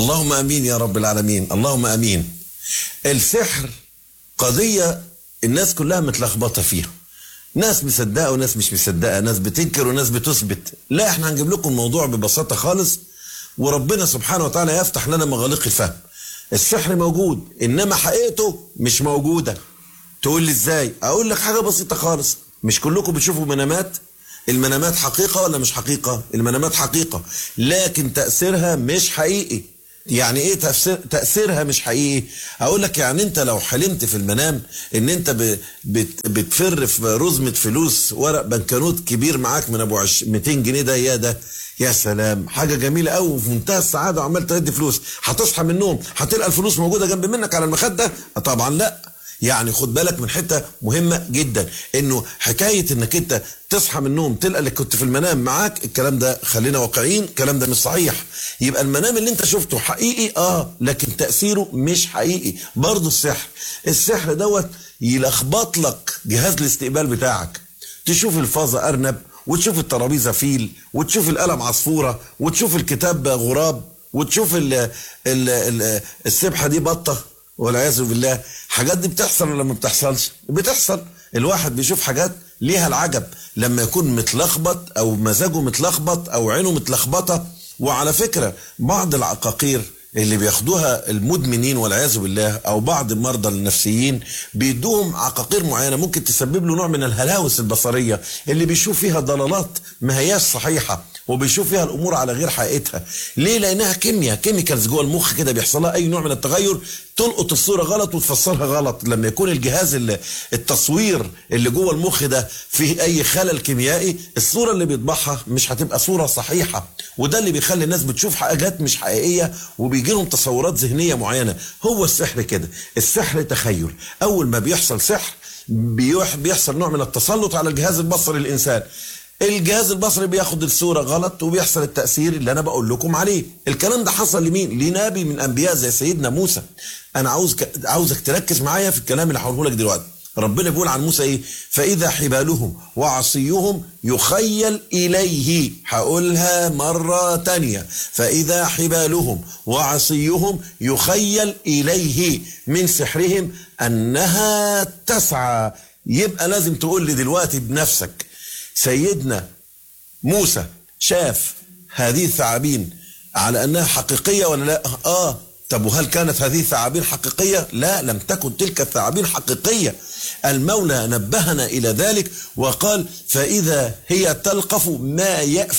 اللهم امين يا رب العالمين اللهم امين السحر قضيه الناس كلها متلخبطه فيها ناس مصدقه وناس مش مصدقه ناس بتنكر وناس بتثبت لا احنا هنجيب لكم الموضوع ببساطه خالص وربنا سبحانه وتعالى يفتح لنا مغاليق الفهم السحر موجود انما حقيقته مش موجوده تقول لي ازاي اقول لك حاجه بسيطه خالص مش كلكم بتشوفوا منامات المنامات حقيقه ولا مش حقيقه المنامات حقيقه لكن تاثيرها مش حقيقي يعني ايه تأثير تأثيرها مش حقيقي اقول لك يعني انت لو حلمت في المنام ان انت ب... بت... بتفر في رزمة فلوس ورق بنكنوت كبير معاك من ابو عش... 200 جنيه ده يا ده يا سلام حاجه جميله قوي وفي منتهى السعاده وعمال تدي فلوس هتصحى من النوم هتلقى الفلوس موجوده جنب منك على المخده طبعا لا يعني خد بالك من حته مهمه جدا انه حكايه انك انت تصحى من النوم تلقى اللي كنت في المنام معاك الكلام ده خلينا واقعيين الكلام ده مش صحيح يبقى المنام اللي انت شفته حقيقي اه لكن تاثيره مش حقيقي برضه السحر السحر دوت يلخبط لك جهاز الاستقبال بتاعك تشوف الفازه ارنب وتشوف الترابيزه فيل وتشوف القلم عصفوره وتشوف الكتاب غراب وتشوف ال ال ال السبحه دي بطه والعياذ بالله حاجات دي بتحصل ولا ما بتحصلش بتحصل الواحد بيشوف حاجات ليها العجب لما يكون متلخبط او مزاجه متلخبط او عينه متلخبطه وعلى فكره بعض العقاقير اللي بياخدوها المدمنين والعياذ بالله او بعض المرضى النفسيين بيدوهم عقاقير معينه ممكن تسبب له نوع من الهلاوس البصريه اللي بيشوف فيها ضلالات ما هياش صحيحه وبيشوف فيها الامور على غير حقيقتها ليه لانها كيمياء كيميكالز جوه المخ كده بيحصل لها اي نوع من التغير تلقط الصوره غلط وتفسرها غلط لما يكون الجهاز اللي التصوير اللي جوه المخ ده فيه اي خلل كيميائي الصوره اللي بيطبعها مش هتبقى صوره صحيحه وده اللي بيخلي الناس بتشوف حاجات مش حقيقيه وبيجي لهم تصورات ذهنيه معينه هو السحر كده السحر تخيل اول ما بيحصل سحر بيحصل نوع من التسلط على الجهاز البصري للانسان الجهاز البصري بياخد الصورة غلط وبيحصل التأثير اللي أنا بقول لكم عليه الكلام ده حصل لمين لنبي من أنبياء زي سيدنا موسى أنا عاوز ك... عاوزك تركز معايا في الكلام اللي هقوله لك دلوقتي ربنا بيقول عن موسى ايه فاذا حبالهم وعصيهم يخيل اليه هقولها مره تانية فاذا حبالهم وعصيهم يخيل اليه من سحرهم انها تسعى يبقى لازم تقول لي دلوقتي بنفسك سيدنا موسى شاف هذه الثعابين على انها حقيقيه ولا لا؟ اه طب وهل كانت هذه الثعابين حقيقيه؟ لا لم تكن تلك الثعابين حقيقيه. المولى نبهنا الى ذلك وقال فاذا هي تلقف ما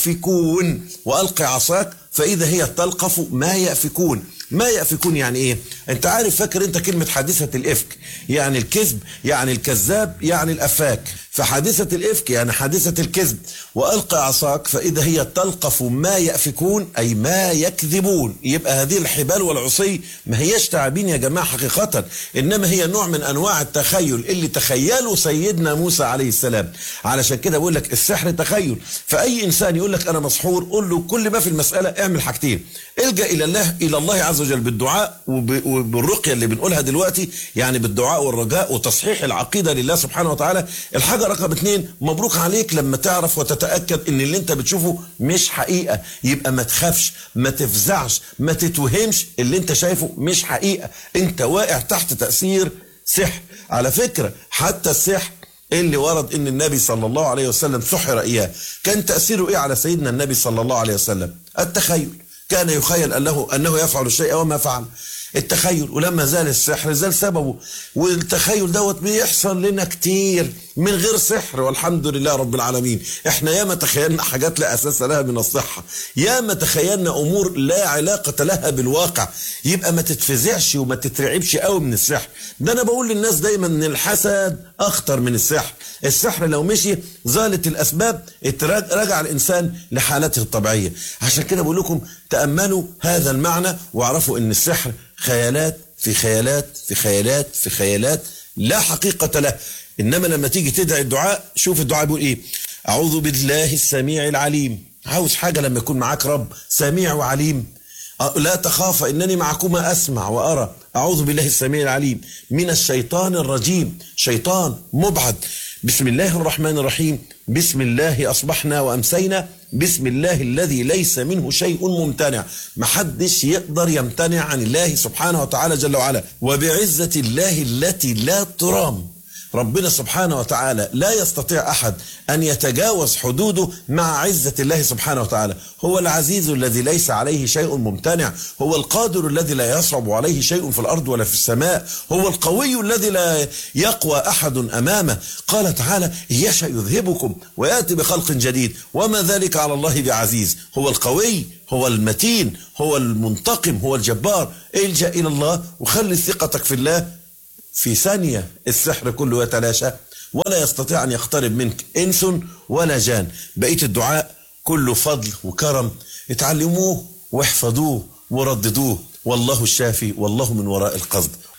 يافكون والق عصاك فاذا هي تلقف ما يافكون. ما يأفكون يعني ايه انت عارف فاكر انت كلمة حادثة الافك يعني الكذب يعني الكذاب يعني الافاك فحادثة الافك يعني حادثة الكذب والقى عصاك فاذا هي تلقف ما يأفكون اي ما يكذبون يبقى هذه الحبال والعصي ما هيش تعابين يا جماعة حقيقة انما هي نوع من انواع التخيل اللي تخيله سيدنا موسى عليه السلام علشان كده بقول لك السحر تخيل فاي انسان يقول لك انا مسحور قول له كل ما في المسألة اعمل حاجتين الجا الى الله الى الله عز وجل بالدعاء وبالرقيه اللي بنقولها دلوقتي يعني بالدعاء والرجاء وتصحيح العقيده لله سبحانه وتعالى الحاجه رقم اثنين مبروك عليك لما تعرف وتتاكد ان اللي انت بتشوفه مش حقيقه يبقى ما تخافش ما تفزعش ما تتوهمش اللي انت شايفه مش حقيقه انت واقع تحت تاثير سحر على فكره حتى السحر اللي ورد ان النبي صلى الله عليه وسلم سحر اياه كان تاثيره ايه على سيدنا النبي صلى الله عليه وسلم التخيل كان يخيل انه انه يفعل الشيء وما فعل التخيل ولما زال السحر زال سببه والتخيل دوت بيحصل لنا كتير من غير سحر والحمد لله رب العالمين احنا ياما تخيلنا حاجات لا اساس لها من الصحه ياما تخيلنا امور لا علاقه لها بالواقع يبقى ما تتفزعش وما تترعبش قوي من السحر ده انا بقول للناس دايما ان الحسد اخطر من السحر السحر لو مشي زالت الاسباب رجع الانسان لحالته الطبيعيه عشان كده بقول لكم تاملوا هذا المعنى واعرفوا ان السحر خيالات في خيالات في خيالات في خيالات لا حقيقه له انما لما تيجي تدعي الدعاء شوف الدعاء بيقول ايه اعوذ بالله السميع العليم عاوز حاجه لما يكون معاك رب سميع وعليم لا تخاف انني معكما اسمع وارى اعوذ بالله السميع العليم من الشيطان الرجيم شيطان مبعد بسم الله الرحمن الرحيم بسم الله اصبحنا وامسينا بسم الله الذي ليس منه شيء ممتنع محدش يقدر يمتنع عن الله سبحانه وتعالى جل وعلا وبعزة الله التي لا ترام ربنا سبحانه وتعالى لا يستطيع احد ان يتجاوز حدوده مع عزه الله سبحانه وتعالى، هو العزيز الذي ليس عليه شيء ممتنع، هو القادر الذي لا يصعب عليه شيء في الارض ولا في السماء، هو القوي الذي لا يقوى احد امامه، قال تعالى: يشاء يذهبكم وياتي بخلق جديد، وما ذلك على الله بعزيز، هو القوي هو المتين هو المنتقم هو الجبار الجا الى الله وخلي ثقتك في الله في ثانية السحر كله يتلاشى ولا يستطيع أن يقترب منك إنس ولا جان بقية الدعاء كله فضل وكرم اتعلموه واحفظوه ورددوه والله الشافي والله من وراء القصد